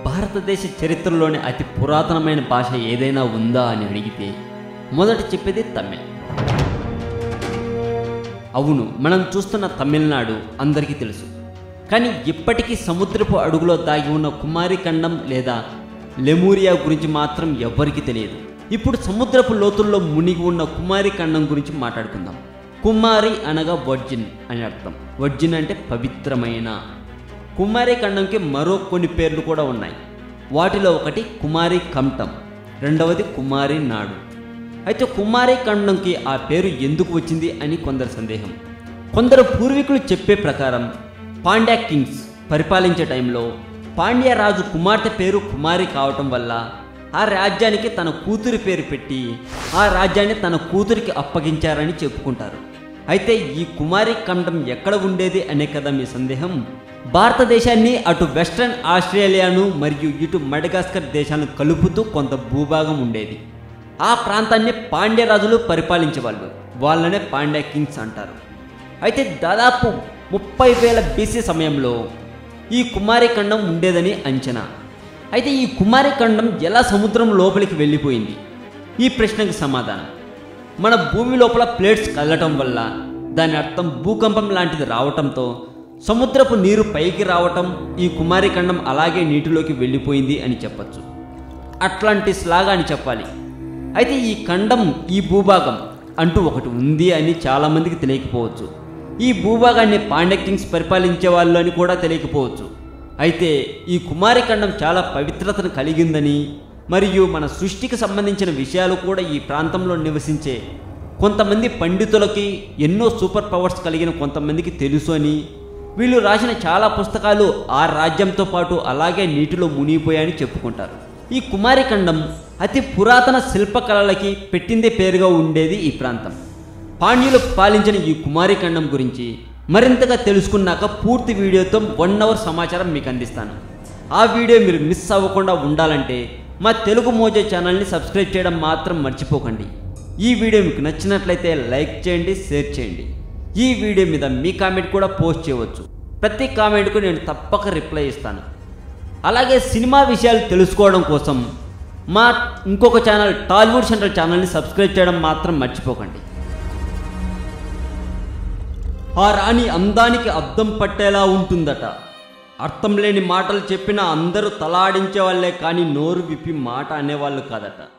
భారతదేశ చరిత్రలోని అతి పురాతనమైన భాష ఏదైనా ఉందా అని అడిగితే మొదట చెప్పేది తమిళ్ అవును మనం చూస్తున్న తమిళనాడు అందరికీ తెలుసు కానీ ఇప్పటికీ సముద్రపు అడుగులో దాగి ఉన్న కుమారి ఖండం లేదా లెమూరియా గురించి మాత్రం ఎవ్వరికీ తెలియదు ఇప్పుడు సముద్రపు లోతుల్లో మునిగి ఉన్న కుమారి ఖండం గురించి మాట్లాడుకుందాం కుమారి అనగా వర్జిన్ అని అర్థం వర్జిన్ అంటే పవిత్రమైన కుమారి ఖండంకి మరో కొన్ని పేర్లు కూడా ఉన్నాయి వాటిలో ఒకటి కుమారి కంఠం రెండవది కుమారి నాడు అయితే కుమారి ఖండంకి ఆ పేరు ఎందుకు వచ్చింది అని కొందరు సందేహం కొందరు పూర్వీకులు చెప్పే ప్రకారం పాండ్యా కింగ్స్ పరిపాలించే టైంలో పాండ్య రాజు కుమార్తె పేరు కుమారి కావటం వల్ల ఆ రాజ్యానికి తన కూతురి పేరు పెట్టి ఆ రాజ్యాన్ని తన కూతురికి అప్పగించారని చెప్పుకుంటారు అయితే ఈ కుమారి ఖండం ఎక్కడ ఉండేది అనే కదా మీ సందేహం భారతదేశాన్ని అటు వెస్ట్రన్ ఆస్ట్రేలియాను మరియు ఇటు మడగాస్కర్ దేశాలను కలుపుతూ కొంత భూభాగం ఉండేది ఆ ప్రాంతాన్ని పాండ్య రాజులు పరిపాలించేవాళ్ళు వాళ్ళనే పాండ్య కింగ్స్ అంటారు అయితే దాదాపు ముప్పై వేల బీసీ సమయంలో ఈ కుమారి ఖండం ఉండేదని అంచనా అయితే ఈ కుమారి ఖండం ఎలా సముద్రం లోపలికి వెళ్ళిపోయింది ఈ ప్రశ్నకు సమాధానం మన భూమి లోపల ప్లేట్స్ కదలటం వల్ల దాని అర్థం భూకంపం లాంటిది రావటంతో సముద్రపు నీరు పైకి రావటం ఈ కుమారి ఖండం అలాగే నీటిలోకి వెళ్ళిపోయింది అని చెప్పచ్చు అట్లాంటిస్ లాగా అని చెప్పాలి అయితే ఈ ఖండం ఈ భూభాగం అంటూ ఒకటి ఉంది అని చాలామందికి తెలియకపోవచ్చు ఈ భూభాగాన్ని పాండ్య కింగ్స్ పరిపాలించే వాళ్ళు అని కూడా తెలియకపోవచ్చు అయితే ఈ కుమారి ఖండం చాలా పవిత్రతను కలిగిందని మరియు మన సృష్టికి సంబంధించిన విషయాలు కూడా ఈ ప్రాంతంలో నివసించే కొంతమంది పండితులకి ఎన్నో సూపర్ పవర్స్ కలిగిన కొంతమందికి తెలుసు అని వీళ్ళు రాసిన చాలా పుస్తకాలు ఆ రాజ్యంతో పాటు అలాగే నీటిలో మునిగిపోయాయని చెప్పుకుంటారు ఈ కుమారి ఖండం అతి పురాతన శిల్పకళలకి పెట్టిందే పేరుగా ఉండేది ఈ ప్రాంతం పాండ్యులు పాలించిన ఈ కుమారి ఖండం గురించి మరింతగా తెలుసుకున్నాక పూర్తి వీడియోతో వన్ అవర్ సమాచారం మీకు అందిస్తాను ఆ వీడియో మీరు మిస్ అవ్వకుండా ఉండాలంటే మా తెలుగు మోజో ఛానల్ని సబ్స్క్రైబ్ చేయడం మాత్రం మర్చిపోకండి ఈ వీడియో మీకు నచ్చినట్లయితే లైక్ చేయండి షేర్ చేయండి ఈ వీడియో మీద మీ కామెంట్ కూడా పోస్ట్ చేయవచ్చు ప్రతి కామెంట్కు నేను తప్పక రిప్లై ఇస్తాను అలాగే సినిమా విషయాలు తెలుసుకోవడం కోసం మా ఇంకొక ఛానల్ టాలీవుడ్ సెంట్రల్ ఛానల్ని సబ్స్క్రైబ్ చేయడం మాత్రం మర్చిపోకండి ఆ రాణి అందానికి అద్దం పట్టేలా ఉంటుందట అర్థం లేని మాటలు చెప్పిన అందరూ తలాడించే వాళ్ళే కానీ నోరు విప్పి మాట అనేవాళ్ళు కాదట